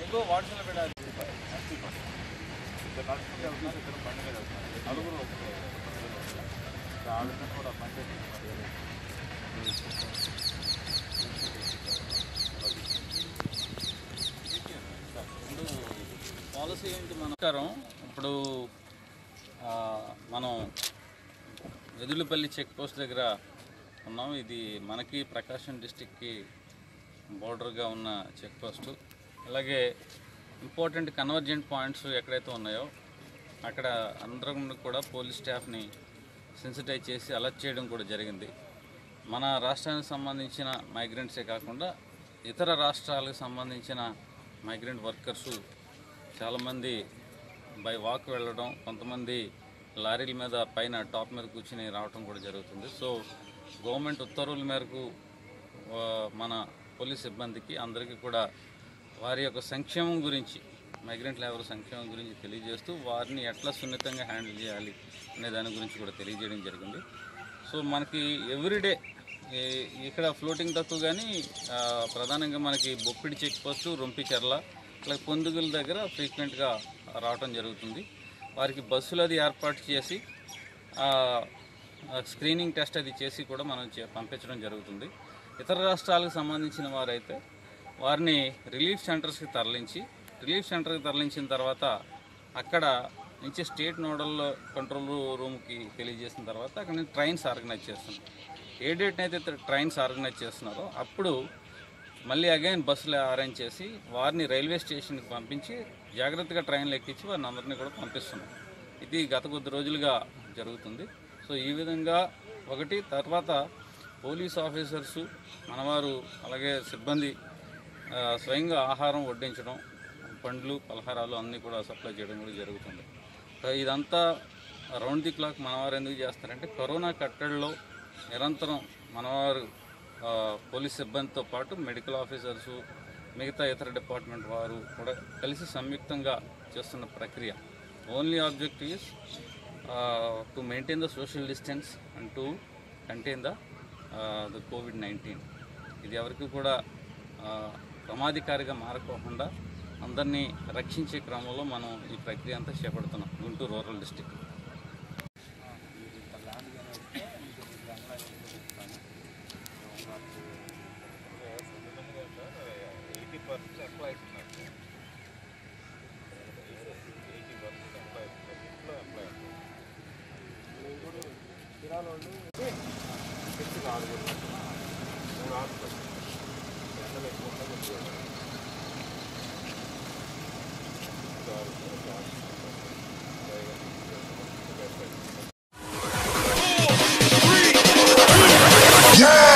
ఇంకో వాట్సాప్ పెట్టాలి ఇక్కడ నడుచుకుంటూ వెళ్తున్నారు ఇక్కడ బండి మీద వెళ్తున్నారు నలుగురు ఆవిడ కూడా బండి పాలసీ ఏంటి మన నమస్కారం ఇప్పుడు ఆ, మనం వెదులుపల్లి చెక్ పోస్ట్ దగ్గర ఉన్నాం ఇది మనకి ప్రకాశం డిస్టిక్కి బోర్డర్గా ఉన్న చెక్ పోస్టు అలాగే ఇంపార్టెంట్ కన్వర్జెంట్ పాయింట్స్ ఎక్కడైతే ఉన్నాయో అక్కడ అందరం కూడా పోలీస్ స్టాఫ్ని సెన్సిటైజ్ చేసి అలర్ట్ చేయడం కూడా జరిగింది మన రాష్ట్రానికి సంబంధించిన మైగ్రెంట్సే కాకుండా ఇతర రాష్ట్రాలకు సంబంధించిన మైగ్రెంట్ వర్కర్సు చాలామంది బై వాక్ వెళ్ళడం కొంతమంది లారీల మీద పైన టాప్ మీద కూర్చుని రావడం కూడా జరుగుతుంది సో గవర్నమెంట్ ఉత్తర్వుల మేరకు ఆ, మన పోలీస్ సిబ్బందికి అందరికీ కూడా వారి యొక్క సంక్షేమం గురించి మైగ్రెంట్ లేబర్ సంక్షేమం గురించి తెలియజేస్తూ వారిని ఎట్లా సున్నితంగా హ్యాండిల్ చేయాలి అనే దాని గురించి కూడా తెలియజేయడం జరిగింది సో మనకి ఎవ్రీడే ఇక్కడ ఫ్లోటింగ్ తక్కువ కానీ ఆ, ప్రధానంగా మనకి బొప్పిడి చెక్ పోస్ట్ రొంపిచెర్ల అలాగే పొందుగుల దగ్గర ఫ్రీక్వెంట్గా రావటం జరుగుతుంది వారికి బస్సులు అది ఏర్పాటు చేసి ఆ, ఆ, స్క్రీనింగ్ టెస్ట్ అది చేసి కూడా మనం చే- పంపించడం జరుగుతుంది ఇతర రాష్ట్రాలకు సంబంధించిన వారైతే వారిని రిలీఫ్ సెంటర్స్కి తరలించి రిలీఫ్ సెంటర్కి తరలించిన తర్వాత అక్కడ నుంచి స్టేట్ నోడల్ కంట్రోల్ రూమ్కి తెలియజేసిన తర్వాత అక్కడ నుంచి ట్రైన్స్ ఆర్గనైజ్ చేస్తున్నాం ఏ డేట్ని అయితే ట్రైన్స్ ఆర్గనైజ్ చేస్తున్నారో అప్పుడు మళ్ళీ అగైన్ బస్సులు అరేంజ్ చేసి వారిని రైల్వే స్టేషన్కి పంపించి జాగ్రత్తగా ట్రైన్లు ఎక్కించి వారిని అందరినీ కూడా పంపిస్తున్నాం ఇది గత కొద్ది రోజులుగా జరుగుతుంది సో ఈ విధంగా ఒకటి తర్వాత పోలీస్ ఆఫీసర్సు మనవారు అలాగే సిబ్బంది ఆ, స్వయంగా ఆహారం వడ్డించడం పండ్లు పలహారాలు అన్నీ కూడా సప్లై చేయడం కూడా జరుగుతుంది సో ఇదంతా రౌండ్ ది క్లాక్ మనవారు ఎందుకు చేస్తారంటే కరోనా కట్టడిలో నిరంతరం మనవారు ఆ, పోలీస్ సిబ్బందితో పాటు మెడికల్ ఆఫీసర్సు మిగతా ఇతర డిపార్ట్మెంట్ వారు కూడా కలిసి సంయుక్తంగా చేస్తున్న ప్రక్రియ only objective is to maintain the social distance and to contain the the covid nineteen ఇది ఎవరికి కూడా ఆ, ప్రమాదకారిగా మారకోకుండా అందరినీ రక్షించే క్రమంలో మనం ఈ ప్రక్రియ అంతా చేపడుతున్నాం Guntur rural district eighty percent employees ఉన్నారు ఎయిటీ పర్సెంట్ ఎంప్లాయీస్ ఉన్నారు ఇంట్లో ఎంప్లాయీస్ సిక్స్ ఆరు మూడు ఆరు ఎండలు ఎక్కువ ఉంటాయి కొంచెం Yeah!